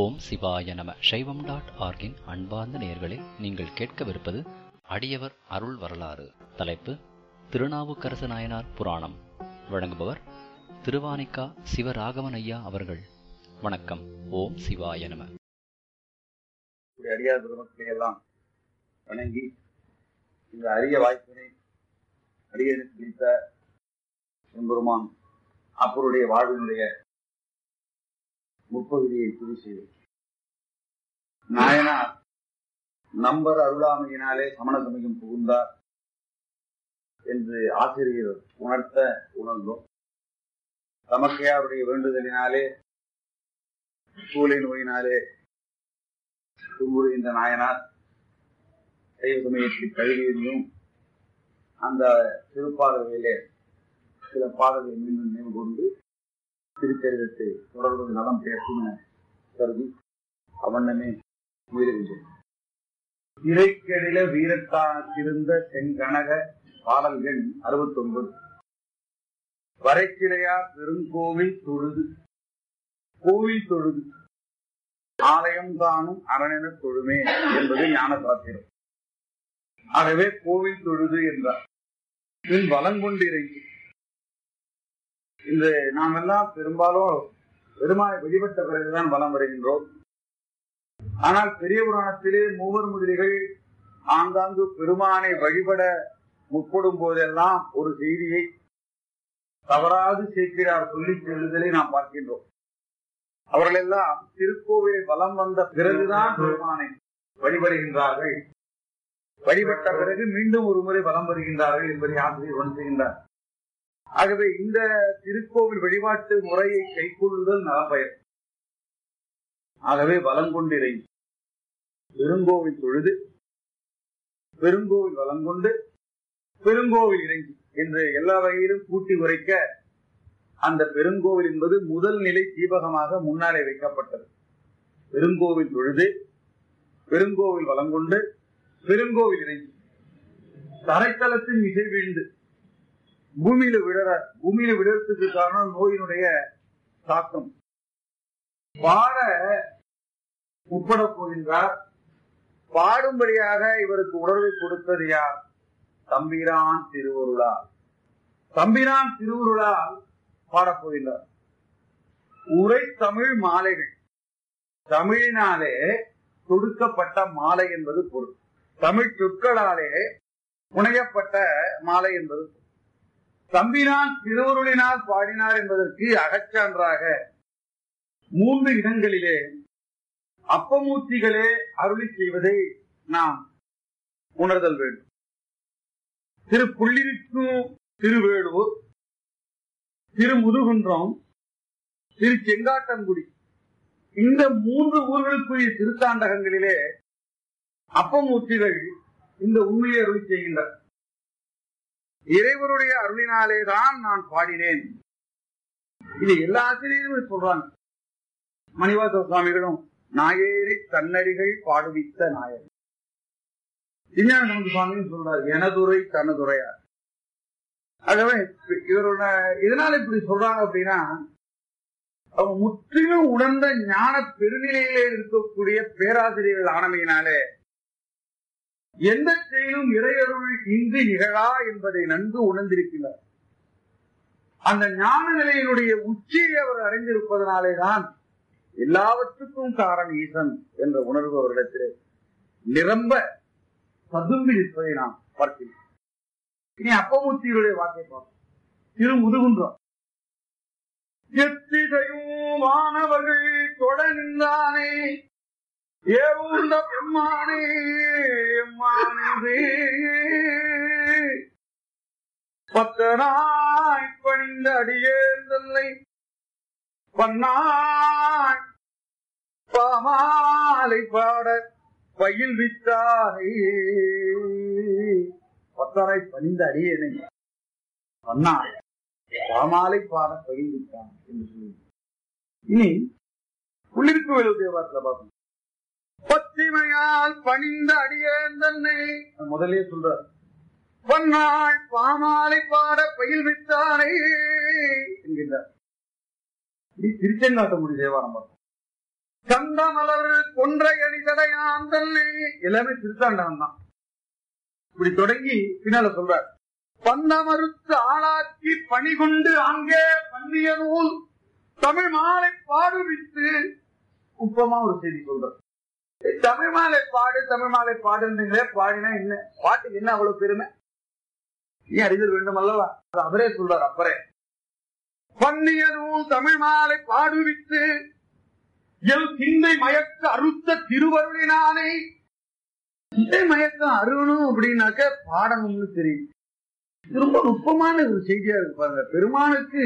ஓம் சிவாய நம சைவம் டாட் ஆர்கின் அன்பார்ந்த நேயர்களே நீங்கள் கேட்கவிருப்பது அடியவர் அருள் வரலாறு தலைப்பு திருநாவுக்கரசு நாயனார் புராணம் வழங்குபவர் திருவானிக்கா சிவராகவன் ஐயா அவர்கள் வணக்கம் ஓம் சிவாய நம இப்படி அடியார் பெருமக்களை எல்லாம் வணங்கி இந்த அரிய வாய்ப்பினை அடியனுக்கு பிடித்த எம்பெருமான் அப்பருடைய வாழ்வினுடைய முற்பகுதியை துதி செய்து நாயனார் நம்பர் அருளாமையினாலே சமண சமயம் புகுந்தார் என்று ஆசிரியர் உணர்த்த உணர்ந்தோம் தமக்கையாருடைய வேண்டுதலினாலே சூளை நோயினாலே துன்புறுகின்ற நாயனார் சைவ சமயத்தில் கழுவியிருந்தும் அந்த திருப்பாடல்களிலே சில பாடல்களை மீண்டும் நினைவு கொண்டு திருச்சரிதத்தை தொடர்வது நலம் பேசும் என கருதி அவண்ணமே முயலுகின்றேன் இறைக்கெழில வீரத்தானத்திருந்த செங்கனக பாடல்கள் அறுபத்தி ஒன்பது வரைக்கிளையா பெருங்கோவில் தொழுது கோவில் தொழுது ஆலயம் காணும் அரணென தொழுமே என்பது ஞான சாத்திரம் ஆகவே கோவில் தொழுது என்றார் பின் பலம் கொண்டிறங்கி இந்த நாம் எல்லாம் பெரும்பாலும் பெருமானை வழிபட்ட பிறகுதான் பலம் வருகின்றோம் ஆனால் பெரிய புராணத்திலே மூவர் முதலிகள் ஆங்காங்கு பெருமானை வழிபட முற்படும் போதெல்லாம் ஒரு செய்தியை தவறாது சேர்க்கிறார் சொல்லிச் செல்லுதலை நாம் பார்க்கின்றோம் அவர்கள் எல்லாம் திருக்கோவிலை வலம் வந்த பிறகுதான் பெருமானை வழிபடுகின்றார்கள் வழிபட்ட பிறகு மீண்டும் ஒரு முறை வலம் வருகின்றார்கள் என்பதை ஆசிரியர் உணர்த்துகின்றார் ஆகவே இந்த திருக்கோவில் வழிபாட்டு முறையை கைக்கொள்ளுதல் நலப்பயர் ஆகவே வலம் கொண்டிரை பெருங்கோவில் தொழுது பெருங்கோவில் வலம் கொண்டு பெருங்கோவில் இறங்கி என்று எல்லா வகையிலும் கூட்டி உரைக்க அந்த பெருங்கோவில் என்பது முதல் நிலை தீபகமாக முன்னாலே வைக்கப்பட்டது பெருங்கோவில் தொழுது பெருங்கோவில் வலம் கொண்டு பெருங்கோவில் இறங்கி தரைத்தளத்தின் இசை வீழ்ந்து பூமியில விழற பூமியில விழறதுக்கு காரணம் நோயினுடைய தாக்கம் பாட உட்பட போகின்றார் பாடும்படியாக இவருக்கு உணர்வை கொடுத்தது யார் தம்பிரான் திருவருளால் தம்பிரான் திருவருளால் பாடப் போகின்றார் உரை தமிழ் மாலைகள் தமிழினாலே தொடுக்கப்பட்ட மாலை என்பது பொருள் தமிழ் சொற்களாலே புனையப்பட்ட மாலை என்பது பொருள். தம்பிரான் திருவருளினால் பாடினார் என்பதற்கு அகச்சான்றாக மூன்று இடங்களிலே அப்பமூர்த்திகளே அருளி செய்வதை நாம் உணர்தல் வேண்டும் திரு புள்ளிருக்கும் திருவேலூர் திருமுதுகுன்றம் திரு செங்காட்டங்குடி இந்த மூன்று ஊர்களுக்குரிய திருத்தாண்டகங்களிலே அப்பமூர்த்திகள் இந்த உண்மையை அருளி செய்கின்றனர் இறைவருடைய அருளினாலே தான் நான் பாடினேன் இது எல்லா ஆசிரியரும் சொல்றாங்க மணிவாச சுவாமிகளும் நாயேறி தன்னடிகள் பாடுவித்த நாயர் விஞ்ஞான சம்பந்த சுவாமியும் சொல்றார் எனதுரை தனதுரையார் ஆகவே இவரோட இதனால இப்படி சொல்றாங்க அப்படின்னா அவங்க முற்றிலும் உணர்ந்த ஞான பெருநிலையிலே இருக்கக்கூடிய பேராசிரியர்கள் ஆனமையினாலே எந்த செயலும் இறையருள் இன்றி நிகழா என்பதை நன்கு உணர்ந்திருக்கிறார் அந்த ஞான நிலையினுடைய உச்சியை அவர் அறிந்திருப்பதனாலேதான் எல்லாவற்றுக்கும் காரணம் ஈசன் என்ற உணர்வு அவரிடத்திலே நிரம்ப பதும்பி நிற்பதை நாம் பார்க்கிறோம் இனி அப்பமூர்த்தியுடைய வாக்கை பார்ப்போம் திரு முதுகுன்றம் எத்திதையும் மாணவர்கள் தொட நின்றானே ஏவுண்ட பெம்மானே எம்மானே பத்தனாய் பணிந்த அடியேந்தல்லை பன்னாய் பாமாலை பாட பயில் வித்தாரை பத்தரை பணிந்த அடியேனை பன்னாய் பாமாலை பாட பயில் வித்தான் என்று சொல்லி இனி உள்ளிருக்கு வேலு தேவாரத்தில் பார்க்கணும் பத்திமையால் பணிந்த அடியேன் தன்னை முதலே சொல்றார் பொன்னாள் பாமாலை பாட பயில் வித்தானை என்கின்றார் திருச்செங்காட்டங்குடி தேவாரம் பார்த்தோம் கந்தமலர் கொன்றை அணிதடையான் தன்னை எல்லாமே திருத்தாண்டவன் தான் இப்படி தொடங்கி பின்னால சொல்றார் பந்தமறுத்து ஆளாக்கி பணி கொண்டு அங்கே பண்ணிய நூல் தமிழ் மாலை பாடுவித்து உப்பமா ஒரு செய்தி சொல்றார் தமிழ் மாலை பாடு தமிழ் மாலை பாடுன்றீங்களே பாடினா என்ன பாட்டுக்கு என்ன அவ்வளவு பெருமை ஏன் அறிதல் வேண்டும் அல்லவா அது அவரே சொல்றார் அப்பரே பண்ணிய நூல் தமிழ் மாலை பாடுவித்து எல் சிந்தை மயக்க அறுத்த திருவருளினானே சிந்தை மயக்கம் அருணும் அப்படின்னாக்க பாடணும்னு தெரியும் இது ரொம்ப நுட்பமான ஒரு செய்தியா இருக்கு பாருங்க பெருமானுக்கு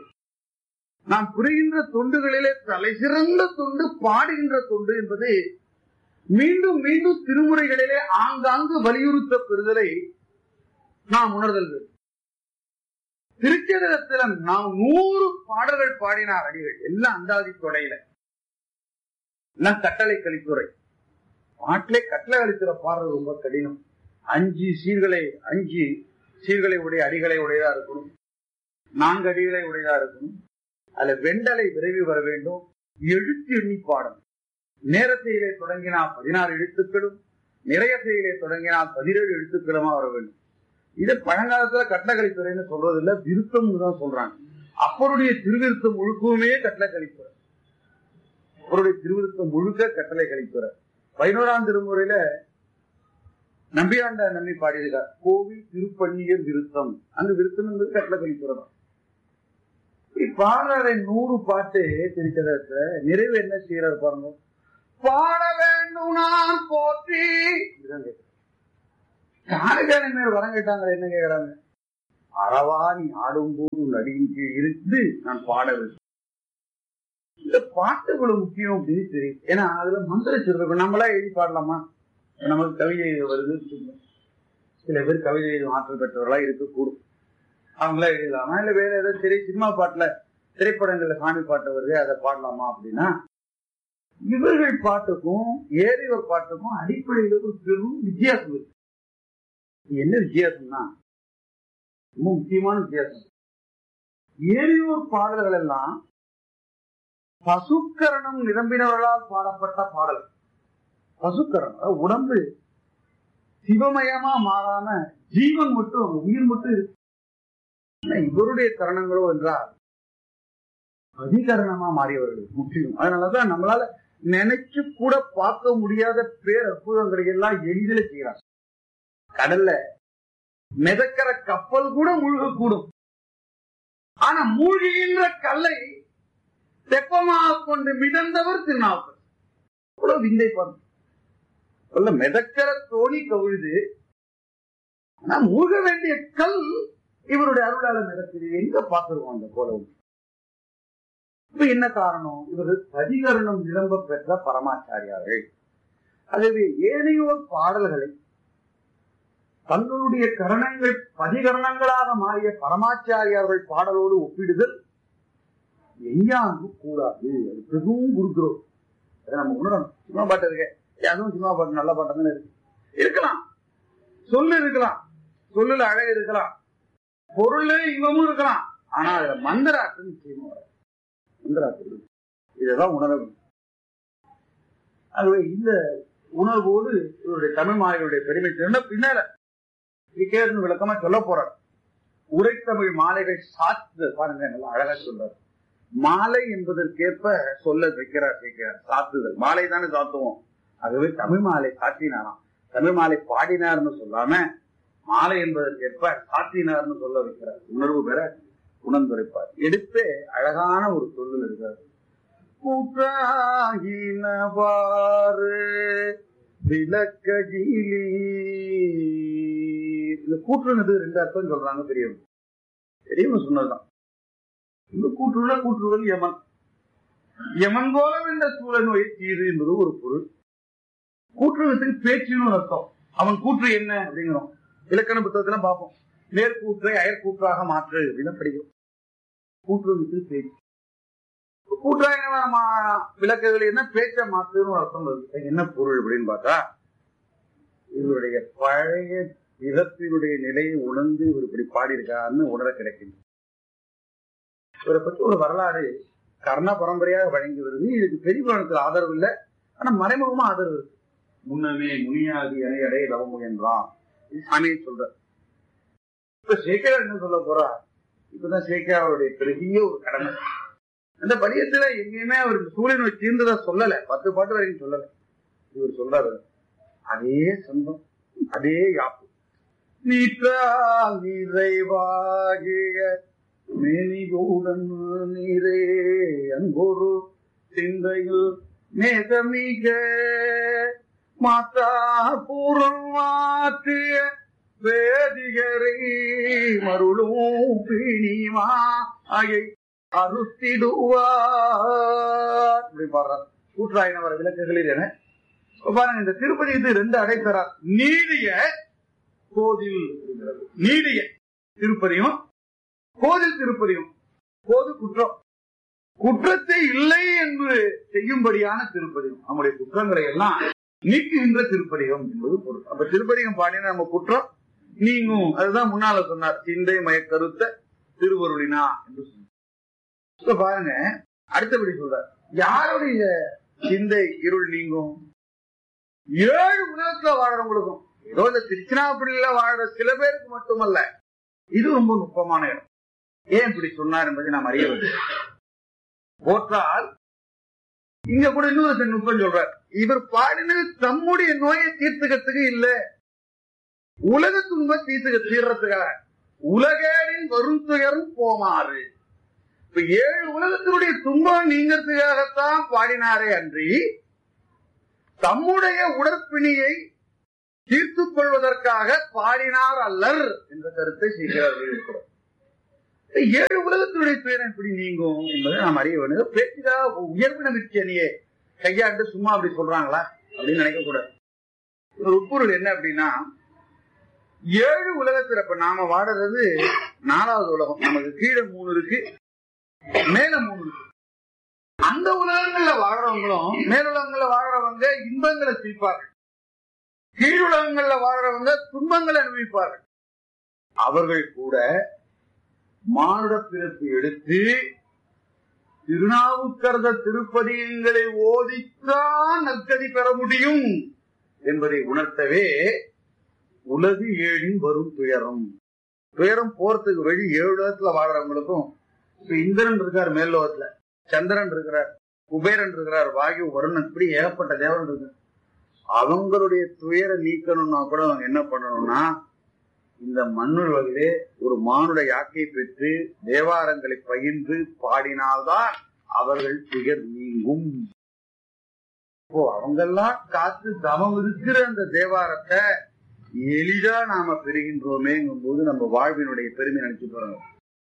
நாம் புரிகின்ற தொண்டுகளிலே தலை சிறந்த தொண்டு பாடுகின்ற தொண்டு என்பது மீண்டும் மீண்டும் திருமுறைகளிலே ஆங்காங்கு வலியுறுத்த பெறுதலை நாம் உணர்தல் வேண்டும். திருச்சதகத்துல நாம் நூறு பாடல்கள் பாடினார் அடிகள் எல்லாம் அந்தாதி தொடையில எல்லாம் கட்டளை கலித்துறை பாட்டிலே கட்டளை கலித்துற பாடுறது ரொம்ப கடினம் அஞ்சு சீர்களை அஞ்சு சீர்களை உடைய அடிகளை உடையதா இருக்கணும் நான்கு அடிகளை உடையதா இருக்கணும் அதுல வெண்டலை விரைவி வர வேண்டும் எழுத்து எண்ணி பாடணும் நேரத்தையிலே தொடங்கினால் பதினாறு எழுத்துக்களும் நிறையத்தையிலே தொடங்கினால் பதினேழு எழுத்துக்களுமா வர வேண்டும் இது பழங்காலத்துல கட்டளக்கலித்துறைன்னு சொல்றது இல்ல விருத்தம் தான் சொல்றாங்க அப்பருடைய திருவிருத்தம் முழுக்கவுமே கட்டளக்கலித்துறை அவருடைய திருவிருத்தம் முழுக்க கட்டளை கலித்துறை பதினோராம் திருமுறையில நம்பியாண்ட நம்பி பாடியிருக்கார் கோவில் திருப்பண்ணியர் விருத்தம் அங்க விருத்தம் என்பது கட்டளை கலித்துறை தான் இப்படி பாடுறாரு நூறு பாட்டு திருச்சதத்தை நிறைவு என்ன செய்யறாரு பாருங்க பாட வேண்டும் நான் போற்றி இதுதான் கேட்கிறேன். யாருக்கான மேல் வரம் கேட்டாங்க என்ன கேக்குறாங்க அறவா நீ ஆடும்போது உன் அடியின் கீழ் இருந்து நான் பாட வேண்டும் இந்த பாட்டு இவ்வளவு முக்கியம் அப்படின்னு தெரியும் ஏன்னா அதுல மந்திர சொல்றோம் நம்மளா எழுதி பாடலாமா நமக்கு கவிதை எழுத வருது சில பேர் கவிதை எழுதும் ஆற்றல் பெற்றவர்களா இருக்கக்கூடும் அவங்களா எழுதலாமா இல்ல வேற ஏதாவது திரை சினிமா பாட்டுல திரைப்படங்கள்ல சாமி பாட்டு வருது அதை பாடலாமா அப்படின்னா இவர்கள் பாட்டுக்கும் ஏறியோர் பாட்டுக்கும் அடிப்படையில் ஒரு பெரும் வித்தியாசம் இருக்கு இது என்ன வித்தியாசம்னா ரொம்ப முக்கியமான வித்தியாசம் ஏறியோர் பாடல்கள் எல்லாம் பசுக்கரணம் நிரம்பினவர்களால் பாடப்பட்ட பாடல் பசுக்கரணம் அதாவது உடம்பு சிவமயமா மாறாம ஜீவன் மட்டும் உயிர் மட்டும் இருக்கு ஆனா இவருடைய கரணங்களோ என்றால் அதிகரணமா மாறியவர்கள் முற்றிலும் அதனாலதான் நம்மளால நினைச்சு கூட பார்க்க முடியாத பேர் அற்புதங்களை எல்லாம் எளிதில் செய்யறாங்க கடல்ல மிதக்கிற கப்பல் கூட முழுகக்கூடும் ஆனா மூழ்கின்ற கல்லை தெப்பமாக கொண்டு மிதந்தவர் திருநாவுக்கர் இவ்வளவு விந்தை பாருங்க சொல்ல மிதக்கிற தோணி கவிழுது ஆனா மூழ்க வேண்டிய கல் இவருடைய அருளால மிதக்குது எங்க பார்த்திருக்கோம் அந்த கோலம் இப்ப என்ன காரணம் இவர்கள் பதிகரணம் நிரம்ப பெற்ற பரமாச்சாரியார்கள் ஆகவே ஏனையோர் பாடல்களை தங்களுடைய கரணங்கள் பதிகரணங்களாக மாறிய பரமாச்சாரியார்கள் பாடலோடு ஒப்பிடுதல் எஞ்சாங்கு கூடாது அது பெரும் குருகுரம் அதை நம்ம உணரணும் சினிமா பாட்டு இருக்கு அதுவும் சினிமா பாட்டு நல்ல பாட்டு தானே இருக்கு இருக்கலாம் சொல்லு இருக்கலாம் சொல்லுல அழகு இருக்கலாம் பொருள் இவமும் இருக்கலாம் ஆனா அதுல மந்திராட்டு நிச்சயமா வராது மந்திராட்டு இதெல்லாம் உணரணும் ஆகவே இந்த உணர்வோடு இவருடைய தமிழ் மாலைகளுடைய பெருமை சொன்ன பின்னால விக்கேர்னு விளக்கமா சொல்ல போறார் உரைத்தமிழ் மாலைகள் சாத்து பாருங்க நல்லா அழகா சொல்றாரு மாலை என்பதற்கேற்ப சொல்ல வைக்கிறார் கேட்கிறார் சாத்துதல் மாலை தானே சாத்துவோம் ஆகவே தமிழ் மாலை சாத்தினாராம் தமிழ் மாலை பாடினார்னு சொல்லாம மாலை என்பதற்கேற்ப சாத்தினார்னு சொல்ல வைக்கிறார் உணர்வு பெற உணர்ந்துரைப்பார் எடுத்தே அழகான ஒரு சொல்லல் இருக்கார் கூட்டாகினவாறு விளக்ககிலி இந்த கூற்றுங்கிறது ரெண்டு அர்த்தம் சொல்றாங்க பெரியவங்க பெரியவங்க சொன்னதுதான் இந்த கூற்றுல கூற்றுகள் யமன் யமன் போல இந்த சூழ நோய் தீது என்பது ஒரு பொருள் கூற்றுவத்துக்கு பேச்சுன்னு ஒரு அர்த்தம் அவன் கூற்று என்ன அப்படிங்கிறோம் இலக்கண புத்தகத்துல பார்ப்போம் நேர்கூற்றை அயற்கூற்றாக மாற்று அப்படின்னு படிக்கிறோம் கூற்றுவத்துக்கு பேச்சு கூட்டாக விளக்குகள் என்ன பேச்ச மாத்துன்னு ஒரு அர்த்தம் வருது என்ன பொருள் அப்படின்னு பார்த்தா இவருடைய பழைய விதத்தினுடைய நிலையை உணர்ந்து இவர் இப்படி பாடியிருக்காருன்னு உணர கிடைக்கும் இவரை பற்றி ஒரு வரலாறு கர்ண பரம்பரையாக வழங்கி வருது இதுக்கு பெரிய புராணத்துல ஆதரவு இல்லை ஆனா மறைமுகமா ஆதரவு இருக்கு முன்னமே முனியாதி அணையடை லவம் என்றான் இது சாமியை சொல்ற இப்ப சேக்கியார் என்ன சொல்ல போறா இப்பதான் சேக்கியாருடைய பெரிய ஒரு கடமை அந்த பதியத்துல எங்கேயுமே அவர் சூரியன் நோய் தீர்ந்ததா சொல்லல பத்து பாட்டு வரைக்கும் சொல்லல இவர் சொல்றாரு அதே சொந்தம் அதே யாப்பு நீற்றால் நிறைவாகிய மேனிகூடன் நீரே அன்பொரு சிந்தையில் நேசமிக மாற்றா பூர்வம் மாற்றிய வேதிகரை மருளும் பிணிமா ஆகிய அறுத்திடுவார் இப்படி பாடுறார் கூற்றாயினவர் விளக்குகளில் என இப்ப பாருங்க இந்த திருப்பதி இது ரெண்டு அடைத்தரார் நீடிய கோதில் இருக்கிறது. நீடிய திருப்பதியும் கோதில் திருப்பதியும் கோது குற்றம் குற்றத்தை இல்லை என்று செய்யும்படியான திருப்பதியும் நம்முடைய குற்றங்களை எல்லாம் நீக்குகின்ற திருப்பதிகம் என்பது பொருள் அப்ப திருப்பதிகம் பாடினா நம்ம குற்றம் நீங்கும் அதுதான் முன்னால சொன்னார் சிந்தை மயக்கருத்த திருவருளினா என்று சொன்னார் இப்ப பாருங்க அடுத்தபடி சொல்றார் யாருடைய சிந்தை இருள் நீங்கும் ஏழு உலகத்துல வாழறவங்களுக்கும் ஏதோ இந்த திருச்சினாப்பள்ளியில வாழற சில பேருக்கு மட்டுமல்ல இது ரொம்ப நுட்பமான இடம் ஏன் இப்படி சொன்னார் என்பதை நாம் அறிய வேண்டும் போற்றால் இங்க கூட இன்னொரு நுட்பம் சொல்றார் இவர் பாடினது தம்முடைய நோயை தீர்த்துக்கிறதுக்கு இல்ல உலக துன்ப தீர்த்துக்க தீர்றதுக்காக உலகேடின் வரும் துயரும் போமாறு இப்ப ஏழு உலகத்தினுடைய துன்பம் நீங்கிறதுக்காகத்தான் பாடினாரே அன்றி தம்முடைய உடற்பிணியை தீர்த்துக் கொள்வதற்காக பாடினார் அல்லர் என்ற கருத்தை சீக்கிரம் இருக்கிறோம் ஏழு உலகத்தினுடைய துயரம் எப்படி நீங்கும் என்பதை நாம் அறிய வேண்டும் பேச்சுக்காக உயர்வு நம்பிக்கையே கையாண்டு சும்மா அப்படி சொல்றாங்களா அப்படின்னு நினைக்க கூடாது ஒரு உட்பொருள் என்ன அப்படின்னா ஏழு உலகத்துல இப்ப நாம வாடுறது நாலாவது உலகம் நமக்கு கீழே மூணு இருக்கு மேல மூணு இருக்கு அந்த உலகங்கள்ல வாழறவங்களும் மேலுலகங்கள்ல வாழறவங்க இன்பங்களை சிரிப்பார்கள் கீழுலகங்கள்ல வாழறவங்க துன்பங்களை அனுபவிப்பார்கள் அவர்கள் கூட மானுட பிறப்பு எடுத்து திருநாவுக்கரச திருப்பதியங்களை ஓதித்தான் நற்கதி பெற முடியும் என்பதை உணர்த்தவே உலகு ஏழின் வரும் துயரம் துயரம் போறதுக்கு வழி ஏழு உலகத்துல வாழறவங்களுக்கும் இப்ப இந்திரன் இருக்கார் மேல்லோகத்துல சந்திரன் இருக்கிறார் குபேரன் இருக்கிறார் வாயு வருணன் இப்படி ஏகப்பட்ட தேவன் இருக்கு அவங்களுடைய துயரை நீக்கணும்னா கூட அவங்க என்ன பண்ணணும்னா இந்த மண்ணுலகிலே ஒரு மானுட யாக்கை பெற்று தேவாரங்களை பகிர்ந்து பாடினால்தான் அவர்கள் துயர் நீங்கும் இப்போ அவங்கெல்லாம் காத்து தவம் இருக்கிற அந்த தேவாரத்தை எளிதா நாம பெறுகின்றோமேங்கும் போது நம்ம வாழ்வினுடைய பெருமை நினைச்சு பாருங்க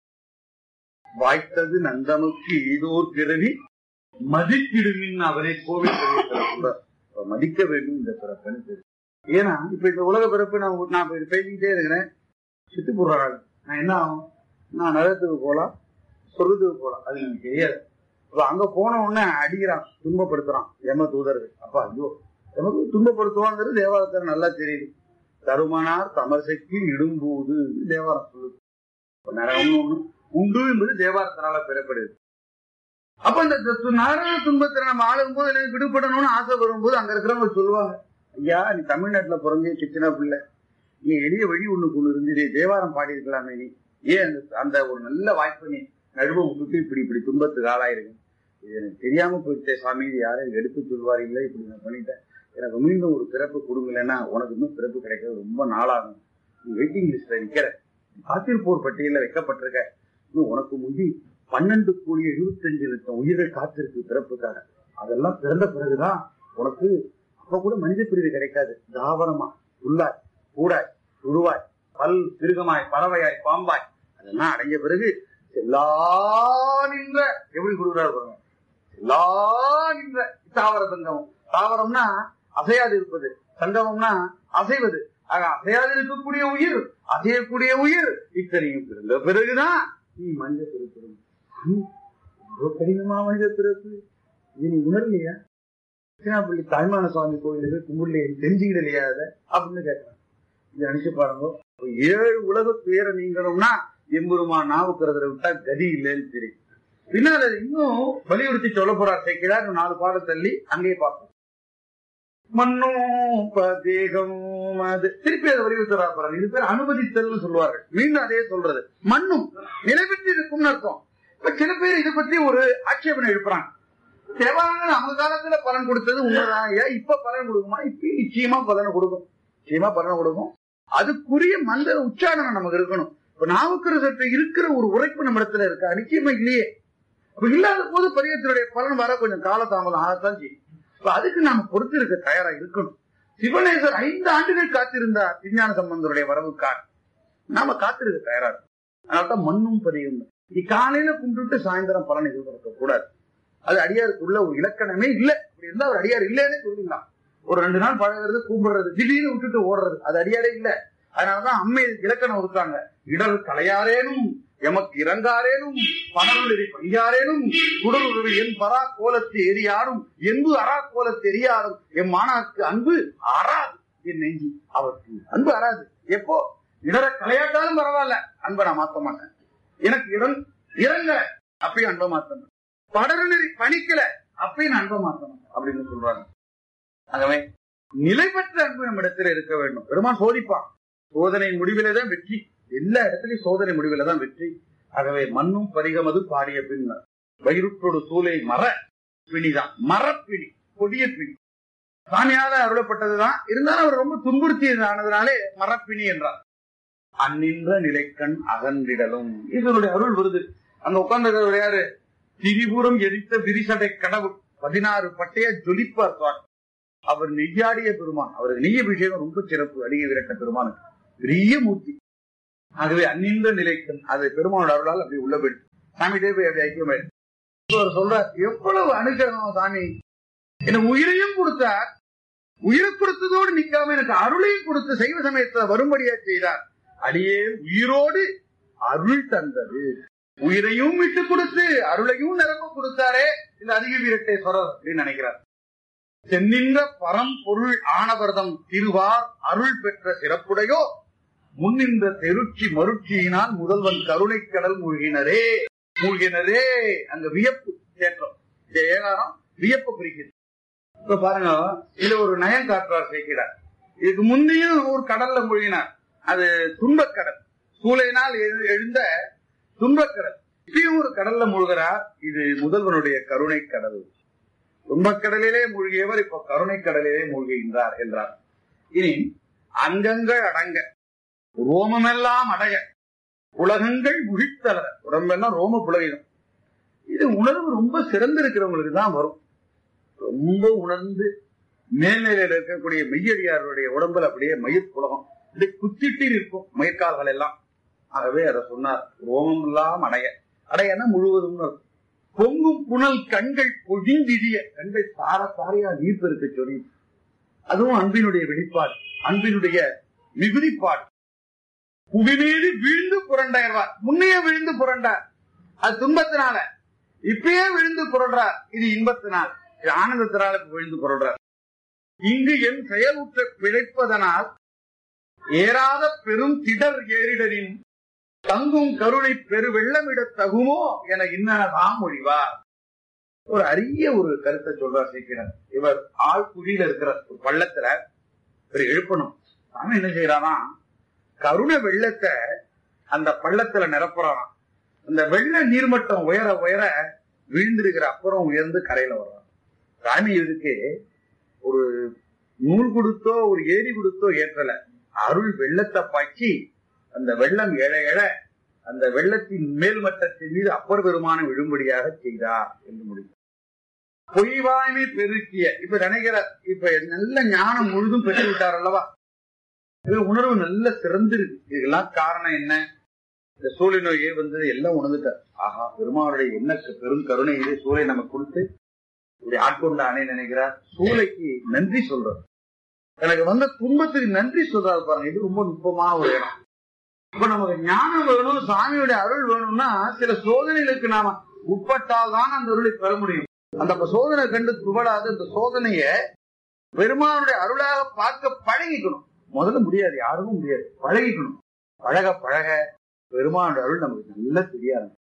வாய்த்தது நந்தமுக்கு ஈதோர் பிறவி மதிக்கிடுமின் அவரை கோவில் கூட மதிக்க வேண்டும் இந்த பிறப்புன்னு தெரியும் ஏன்னா இப்ப இந்த உலக பிறப்பு நான் உ- நான் இப்ப இது பேசிக்கிட்டே இருக்கிறேன் சித்து போடுறாங்க நான் என்ன ஆகும் நான் நரகத்துக்கு போலாம் சொர்க்கத்துக்கு போலாம் அது எனக்கு தெரியாது அப்ப அங்க போன உடனே அடிக்கிறான் துன்பப்படுத்துறான் யம தூதர்கள் அப்பா ஐயோ எமக்கு துன்பப்படுத்துவாங்கிறது தேவாரத்தில் நல்லா தெரியுது தருமனார் தமசைக்கு இடும்போது தேவாரம் சொல்லுது இப்ப நரகம்னு ஒண்ணு உண்டு என்பது தேவாரத்தினால பெறப்படுது அப்ப இந்த து- நரக துன்பத்தை நம்ம ஆளும் போது எனக்கு விடுபடணும்னு ஆசை வரும்போது அங்க இருக்கிறவங்க சொல்லுவாங்க ஐயா நீ தமிழ்நாட்டுல பிறந்தே சித்தினா பிள்ளை நீ எளிய வழி ஒண்ணுக்கு ஒண்ணு இருந்ததே தேவாரம் பாடி இருக்கலாமே நீ ஏன் அந்த அந்த ஒரு நல்ல வாய்ப்பை நீ நடுவ விட்டுட்டு இப்படி இப்படி துன்பத்துக்கு ஆளாயிருங்க இது எனக்கு தெரியாம போயிட்டே சாமி இது யாரும் எனக்கு எடுத்து சொல்வார் இல்லை இப்படி நான் பண்ணிட்டேன் எனக்கு மீண்டும் ஒரு பிறப்பு கொடுங்களேன்னா உனக்கு இன்னும் பிறப்பு கிடைக்கிறது ரொம்ப நாளாகும் நீ வெயிட்டிங் லிஸ்ட்ல நிக்கிற காத்திருப்போர் பட்டியல வைக்கப்பட்டிருக்க இன்னும் உனக்கு முந்தி பன்னெண்டு கோடி எழுபத்தஞ்சு லட்சம் உயிர்கள் காத்திருக்கு பிறப்புக்காக அதெல்லாம் பிறந்த பிறகுதான் உனக்கு அப்ப கூட மனித பிரிவு கிடைக்காது தாவரமா உள்ளாய் கூடாய் உருவாய் பல் திருகமாய் பறவையாய் பாம்பாய் அதெல்லாம் அடைஞ்ச பிறகு எல்லா நின்ற எப்படி கொடுக்குறாரு பாருங்க எல்லா நின்ற தாவர சங்கமம் தாவரம்னா அசையாது இருப்பது சங்கமம்னா அசைவது ஆக அசையாது இருக்கக்கூடிய உயிர் அசையக்கூடிய உயிர் இத்தனையும் பிறந்த பிறகுதான் நீ மனித பிறப்பு ரொம்ப கடினமா மனித பிறப்பு இது நீ உணரலையா திருச்சினாப்பள்ளி தாய்மான சுவாமி கோயிலுக்கு கும்பிடலையே தெரிஞ்சுக்கிடலையா அதை அப்படின்னு கேட்கறாங்க இதை நினைச்சு பாருங்க இப்ப ஏழு உலக துயர நீங்கணும்னா எம்பெருமா நாவுக்கிறத விட்டா கதி இல்லைன்னு தெரியும் பின்னால் அதை இன்னும் வலியுறுத்தி சொல்ல போறார் சேர்க்கிறார் இன்னும் நாலு பாடம் தள்ளி அங்கேயே பார்ப்போம் மண்ணும் பதேகம் அது திருப்பி அதை வலியுறுத்துறார் பாருங்க இது பேர் அனுமதித்தல்னு சொல்லுவார்கள் மீண்டும் அதே சொல்றது மண்ணும் நிலை பெற்று இருக்கும்னு அர்த்தம் இப்ப சில பேர் இதை பத்தி ஒரு ஆட்சேபனை எழுப்புறாங்க தேவானந்தன் அவங்க காலத்துல பலன் கொடுத்தது உண்மைதான் ஏன் இப்ப பலன் கொடுக்குமா இப்ப நிச்சயமா பலனை கொடுக்கும் நிச்சயமா பலனை கொடுக்கும் அதுக்குரிய மந்திர உச்சாரணம் நமக்கு இருக்கணும் இப்ப நாவுக்கரசற்ற இருக்கிற ஒரு உரைப்பு நம்ம இடத்துல இருக்கா நிச்சயமா இல்லையே அப்ப இல்லாத போது பரியத்தினுடைய பலன் வர கொஞ்சம் காலதாமதம் ஆகத்தான் செய்யும் இப்ப அதுக்கு நாம பொறுத்து இருக்க தயாரா இருக்கணும் சிவனேசர் ஐந்து ஆண்டுகள் காத்திருந்தார் விஞ்ஞான சம்பந்தருடைய வரவுக்காக நாம காத்திருக்க தயாரா இருக்கணும் அதனால்தான் மண்ணும் பதியும் இது காலையில கும்பிட்டு சாயந்தரம் பலன் எதிர்பார்க்க கூடாது அது அடியாருக்குள்ள ஒரு இலக்கணமே இல்ல அப்படி இருந்தா ஒரு அடியார் இல்லைன்னு சொல்லிடலாம் ஒரு ரெண்டு நாள் பழகிறது கூப்பிடுறது திடீர்னு விட்டுட்டு ஓடுறது அது அடியாரே இல்ல அதனாலதான் அம்மை இலக்கணம் ஒதுக்காங்க இடல் கலையாரேனும் எமக்கு இறங்காரேனும் பணருளி பணியாரேனும் குடலுறவு என் பரா கோலத்து எரியாரும் என்பு அரா கோலத்து எரியாரும் என் மாணாக்கு அன்பு அறாது என் நெஞ்சி அவருக்கு அன்பு அறாது எப்போ இடர கலையாட்டாலும் பரவாயில்ல அன்பை நான் மாத்த மாட்டேன் எனக்கு இறங் இறங்கல அப்பயும் அன்பை மாத்தணும் படருநெறி பணிக்கல அப்பயும் நான் அன்பை மாத்தணும் அப்படின்னு சொல்றாங்க ஆகவே நிலை பெற்ற அன்பு நம்ம இடத்துல இருக்க வேண்டும் பெருமான் சோதிப்பான் சோதனை முடிவிலே தான் வெற்றி எல்லா இடத்துலயும் சோதனை முடிவில தான் வெற்றி ஆகவே மண்ணும் பரிகமது பாடிய பின் வயிறுற்றோடு சூலை மர பிணிதான் மரப்பிணி கொடிய பிணி சாமியால அருளப்பட்டதுதான் இருந்தாலும் அவர் ரொம்ப துன்புறுத்தியதானதுனாலே மரப்பிணி என்றார் அந்நின்ற நிலைக்கண் அகன்றிடலும் இதனுடைய அருள் வருது அங்க உட்கார்ந்து யாரு திரிபுரம் எரித்த விரிசடை கடவுள் பதினாறு பட்டைய ஜொலிப்பார் சுவாமி அவர் நெய்யாடிய பெருமான் அவருக்கு நெய்ய அபிஷேகம் ரொம்ப சிறப்பு அடிய விரட்ட பெருமானுக்கு பெரிய மூர்த்தி ஆகவே அந்நின்ற நிலைக்கண் அது பெருமானோட அருளால் அப்படி உள்ள போயிடுச்சு சாமிகிட்டே போய் அப்படி ஐக்கியமாயிடுச்சு இப்ப அவர் சொல்றார் எவ்வளவு அனுகிரகம் சாமி எனக்கு உயிரையும் கொடுத்தார் உயிரை கொடுத்ததோடு நிக்காம எனக்கு அருளையும் கொடுத்து சைவ சமயத்தை வரும்படியா செய்தார் அடியே உயிரோடு அருள் தந்தது உயிரையும் விட்டு கொடுத்து அருளையும் நிரம்ப கொடுத்தாரே இந்த அதிக வீரட்டேஸ்வரர் அப்படின்னு நினைக்கிறார் சென்னின்ற பரம்பொருள் ஆனவர்தம் திருவார் அருள் பெற்ற சிறப்புடையோ முன்னின்ற தெருச்சி மருட்சியினால் முதல்வன் கருணை கடல் மூழ்கினரே மூழ்கினரே அங்க வியப்பு தேற்றம் இந்த ஏகாரம் வியப்பு குறிக்குது இப்ப பாருங்க இதுல ஒரு நயம் காட்டுறார் சேர்க்கிறார் இதுக்கு முந்தையும் ஒரு கடல்ல மூழ்கினார் அது துன்பக்கடல் சூளையினால் எழு- எழுந்த துன்பக்கடல் இப்பயும் ஒரு கடல்ல மூழ்கிறார் இது முதல்வனுடைய கருணை கடல் துன்பக்கடலிலே மூழ்கியவர் இப்ப கருணை கடலிலே மூழ்குகின்றார் என்றார் இனி அங்கங்கள் அடங்க ரோமமெல்லாம் அடைய உலகங்கள் முழித்தளர உடம்பெல்லாம் ரோம புலகிடும் இது உணர்வு ரொம்ப சிறந்திருக்கிறவங்களுக்கு தான் வரும் ரொம்ப உணர்ந்து மேல்நிலையில இருக்கக்கூடிய மெய்யடியாருடைய உடம்புல அப்படியே மயிர் புலகம் இப்படி குத்திட்டு இருக்கும் மயிர்கால்கள் எல்லாம் ஆகவே அதை சொன்னார் ரோமம் எல்லாம் அடைய அடையனா முழுவதும் அர்த்தம். பொங்கும் புனல் கண்கள் பொழிந்திடிய கண்கள் சார சாரையா நீர் பெருக்க சொல்லி அதுவும் அன்பினுடைய வெளிப்பாடு அன்பினுடைய மிகுதிப்பாடு புவிமீது வீழ்ந்து புரண்டாயிருவார் முன்னையே விழுந்து புரண்டார் அது துன்பத்தினால இப்பயே விழுந்து புரள்றார் இது இன்பத்தினால் இது ஆனந்தத்தினால இப்ப விழுந்து புரள்றார் இங்கு என் செயலுற்ற பிழைப்பதனால் ஏறாத பெரும் திடர் ஏறிடரின் தங்கும் கருணை பெரு வெள்ளமிடத் தகுமோ என இன்னனதாம் மொழிவார் ஒரு அரிய ஒரு கருத்தை சொல்றார் சீக்கிரம் இவர் ஆழ்குழியில இருக்கிற ஒரு பள்ளத்துல இவர் எழுப்பணும் சாமி என்ன செய்யறானா கருணை வெள்ளத்தை அந்த பள்ளத்துல நிரப்புறாராம் அந்த வெள்ள நீர்மட்டம் உயர உயர விழுந்திருக்கிற அப்புறம் உயர்ந்து கரையில வர்றான் சாமி இதுக்கு ஒரு நூல் கொடுத்தோ ஒரு ஏரி கொடுத்தோ ஏற்றல அருள் வெள்ளத்தை பாய்ச்சி அந்த வெள்ளம் எழ எழ அந்த வெள்ளத்தின் மேல்மட்டத்தின் மீது அப்பர் பெருமானம் விழும்படியாக செய்தார் என்று முடியும் பொய்வாய்மை பெருக்கிய இப்ப நினைக்கிற இப்ப நல்ல ஞானம் முழுதும் பெற்று விட்டார் அல்லவா இது உணர்வு நல்ல சிறந்திருக்கு இதுக்கெல்லாம் காரணம் என்ன இந்த சூழை நோயே வந்து எல்லாம் உணர்ந்துட்டார் ஆஹா பெருமானுடைய என்ன பெரும் கருணை இது சூளை நமக்கு கொடுத்து இப்படி ஆட்கொண்டானே நினைக்கிறார் சூளைக்கு நன்றி சொல்றார் எனக்கு வந்த துன்பத்துக்கு நன்றி சொல்றாரு பாருங்க இது ரொம்ப நுட்பமான ஒரு இடம் இப்ப நமக்கு ஞானம் வேணும் சாமியுடைய அருள் வேணும்னா சில சோதனைகளுக்கு நாம உட்பட்டால் தான் அந்த அருளை பெற முடியும் அந்த அப்ப சோதனை கண்டு துவடாது அந்த சோதனைய பெருமானுடைய அருளாக பார்க்க பழகிக்கணும் முதல்ல முடியாது யாருக்கும் முடியாது பழகிக்கணும் பழக பழக பெருமானுடைய அருள் நமக்கு நல்லா தெரியாது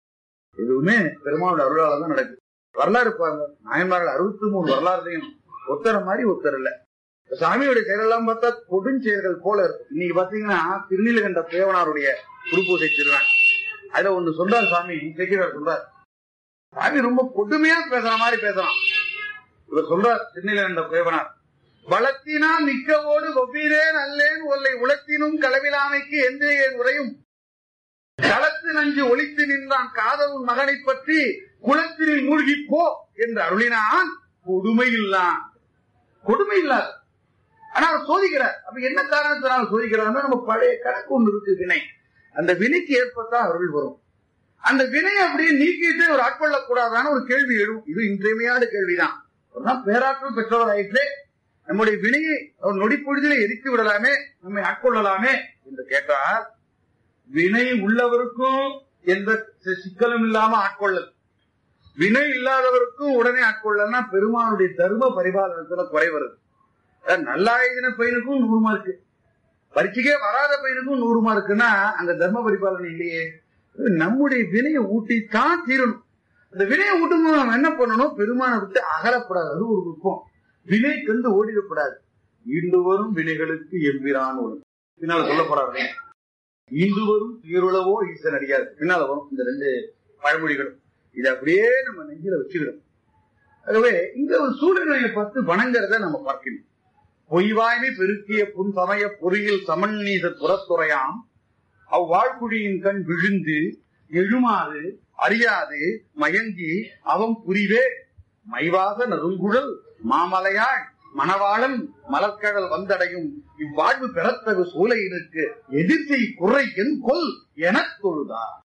எதுவுமே பெருமாள் அருளால தான் நடக்குது வரலாறு பாருங்க நாயன்மார்கள் அறுபத்தி மூணு வரலாறுலையும் ஒத்தர மாதிரி ஒத்தர் இல்ல சாமியோட செயலெல்லாம் பார்த்தா கொடுஞ்செயல்கள் போல இருக்கும் இன்னைக்கு பாத்தீங்கன்னா திருநீலகண்ட தேவனாருடைய குருபூசை திருவன் அதுல ஒண்ணு சொல்றார் சாமி சேக்கிரார் சொல்றார் சாமி ரொம்ப கொடுமையா பேசுற மாதிரி பேசுறான் இவர் சொல்றார் திருநீலகண்ட தேவனார் வளத்தினால் மிக்கவோடு ஒவ்வீரே நல்லேன் ஒல்லை உளத்தினும் களவிலாமைக்கு எந்த உரையும் களத்து நஞ்சு ஒளித்து நின்றான் காதவன் மகனை பற்றி குளத்தினில் மூழ்கி போ என்று அருளினான் கொடுமை இல்லான் கொடுமை இல்லாத ஆனா அவர் சோதிக்கிறார் அப்ப என்ன காரணத்தினால் சோதிக்கிறார் நம்ம பழைய கணக்கு ஒன்று இருக்கு வினை அந்த வினைக்கு ஏற்பத்தான் அருள் வரும் அந்த வினையை அப்படியே நீக்கிட்டு ஒரு ஆட்கொள்ளக்கூடாதான ஒரு கேள்வி எழும் இது இன்றியமையாத கேள்விதான் அவர்தான் பேராற்றல் பெற்றவர் ஆயிற்று நம்முடைய வினையை அவர் நொடி பொழுதிலே எரித்து விடலாமே நம்மை ஆட்கொள்ளலாமே என்று கேட்டால் வினை உள்ளவருக்கும் எந்த சிக்கலும் இல்லாம ஆட்கொள்ளல் வினை இல்லாதவருக்கும் உடனே ஆட்கொள்ளனா பெருமானுடைய தர்ம பரிபாலனத்துல குறை வருது நல்லா எழுதின பையனுக்கும் நூறு மார்க்கு பரீட்சைக்கே வராத பையனுக்கும் நூறு மார்க்குன்னா அங்க தர்ம பரிபாலனை இல்லையே நம்முடைய வினையை ஊட்டித்தான் தீரணும் அந்த வினையை ஊட்டும் போது நம்ம என்ன பண்ணணும் பெருமானை விட்டு அகலப்படாது அது ஒரு நுட்பம் வினை கண்டு ஓடிடக்கூடாது ஈண்டு வரும் வினைகளுக்கு எம்பிரான் வரும் பின்னால சொல்லப்படாது ஈண்டு வரும் துயருளவோ ஈசன் அடியாது பின்னால வரும் இந்த ரெண்டு பழமொழிகளும் இதை அப்படியே நம்ம நெஞ்சில வச்சுக்கிறோம் ஆகவே இந்த ஒரு சூழ்நிலையை பார்த்து வணங்குறத நம்ம பார்க்கணும் பொய்வாய்மை பெருக்கிய புன் சமய பொறியில் சமன்நீத புறத்துறையாம் அவ்வாழ்குழியின் கண் விழுந்து எழுமாறு அறியாது மயங்கி அவன் புரிவே மைவாக நறுங்குழல் மாமலையாள் மணவாளன் மலர்கடல் வந்தடையும் இவ்வாழ்வு பெறத்தகு சூலையினுக்கு எதிர்த்தை குறை என் கொல் எனக் கொள்ளுதா